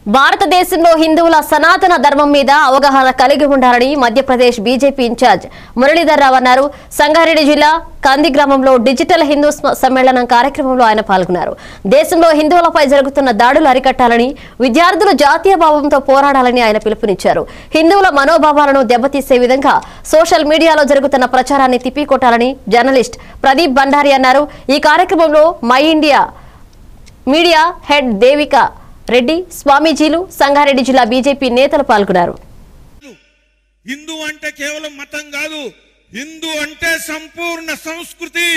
భారతదేశంలో హిందువుల సనాతన ధర్మం మీద అవగాహన కలిగి ఉండాలని మధ్యప్రదేశ్ బీజేపీ ఇన్ఛార్జ్ మురళీధర్ రావు అన్నారు సంగారెడ్డి జిల్లా కంది గ్రామంలో డిజిటల్ హిందూ స్మ- సమ్మేళనం కార్యక్రమంలో ఆయన పాల్గొన్నారు దేశంలో హిందువులపై జరుగుతున్న దాడులు అరికట్టాలని విద్యార్థులు జాతీయ భావంతో పోరాడాలని ఆయన పిలుపునిచ్చారు హిందువుల మనోభావాలను దెబ్బతీసే విధంగా సోషల్ మీడియాలో జరుగుతున్న ప్రచారాన్ని తిప్పికొట్టాలని జర్నలిస్ట్ ప్రదీప్ బండారి అన్నారు ఈ కార్యక్రమంలో my India media head Devika Reddy స్వామీజీలు సంగారెడ్డి జిల్లా బీజేపీ నేతలు పాల్గొన్నారు హిందూ అంటే కేవలం మతం కాదు హిందూ అంటే సంపూర్ణ సంస్కృతి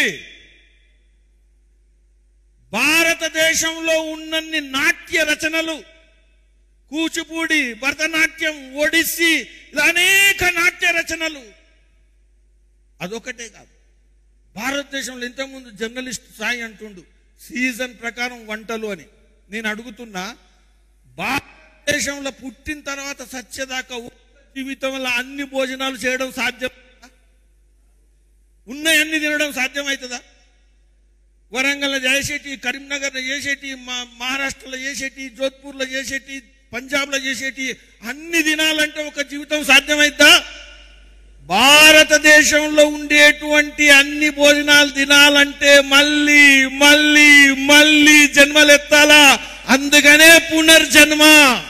భారతదేశంలో ఉన్నన్ని నాట్య రచనలు కూచిపూడి భరతనాట్యం ఒడిస్సీ ఇలా అనేక నాట్య రచనలు అదొకటే కాదు భారతదేశంలో ఇంతకుముందు జర్నలిస్ట్ సాయి అంటుండు సీజన్ ప్రకారం వంటలు అని నేను అడుగుతున్నా భారతదేశంలో పుట్టిన తర్వాత సత్యదాకా ఒక్క జీవితంలో అన్ని భోజనాలు చేయడం సాధ్యం ఉన్నాయి అన్ని తినడం సాధ్యమవుతుందా వరంగల్లో చేసేటి కరీంనగర్లో చేసేటి మా మహారాష్ట్రలో చేసేటి జోధ్పూర్లో చేసేటి పంజాబ్లో చేసేటి అన్ని తినాలంటే ఒక జీవితం సాధ్యమైద్దా భారతదేశంలో ఉండేటువంటి అన్ని భోజనాలు తినాలంటే మళ్ళీ మళ్ళీ మళ్ళీ జన్మలెత్తాలా అందుకనే పునర్జన్మ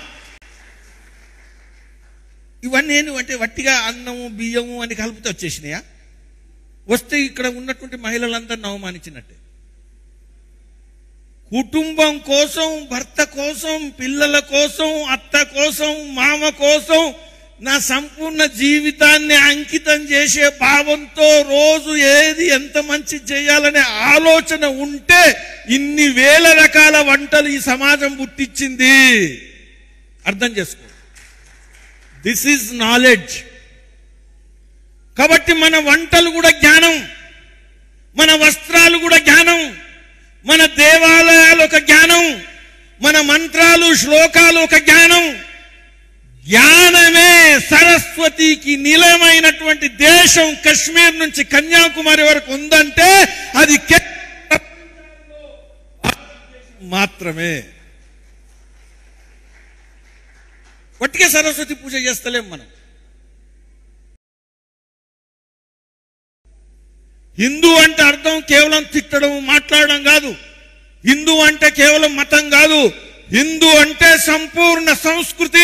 ఇవన్నీ ఏంటి అంటే వట్టిగా అన్నము బియ్యము అని కలిపితే వచ్చేసినాయా వస్తే ఇక్కడ ఉన్నటువంటి మహిళలందరిని అవమానించినట్టే కుటుంబం కోసం భర్త కోసం పిల్లల కోసం అత్త కోసం మామ కోసం నా సంపూర్ణ జీవితాన్ని అంకితం చేసే భావంతో రోజు ఏది ఎంత మంచి చేయాలనే ఆలోచన ఉంటే ఇన్ని వేల రకాల వంటలు ఈ సమాజం పుట్టించింది అర్థం చేసుకో దిస్ ఈజ్ నాలెడ్జ్ కాబట్టి మన వంటలు కూడా జ్ఞానం మన వస్త్రాలు కూడా జ్ఞానం మన దేవాలయాలు ఒక జ్ఞానం మన మంత్రాలు శ్లోకాలు ఒక జ్ఞానం జ్ఞానమే సరస్వతికి నిలయమైనటువంటి దేశం కశ్మీర్ నుంచి కన్యాకుమారి వరకు ఉందంటే అది కేవలం మాత్రమే వట్టిగా సరస్వతి పూజ చేస్తలేం మనం హిందూ అంటే అర్థం కేవలం తిట్టడం మాట్లాడడం కాదు హిందూ అంటే కేవలం మతం కాదు హిందూ అంటే సంపూర్ణ సంస్కృతి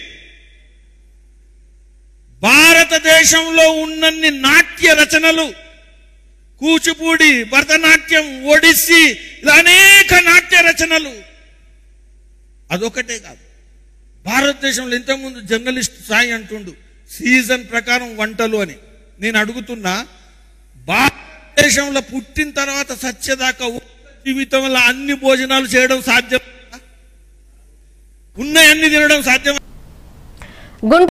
భారతదేశంలో ఉన్నన్ని నాట్య రచనలు కూచిపూడి భరతనాట్యం ఒడిస్సీ ఇలా అనేక నాట్య రచనలు అదొకటే కాదు భారతదేశంలో ఇంతకుముందు జర్నలిస్ట్ సాయి అంటుండు సీజన్ ప్రకారం వంటలు అని నేను అడుగుతున్నా భారతదేశంలో పుట్టిన తర్వాత సత్యదాకా ఒక్క జీవితంలో అన్ని భోజనాలు చేయడం సాధ్యం ఉన్నాయి అన్ని తినడం సాధ్యం గుంటూరు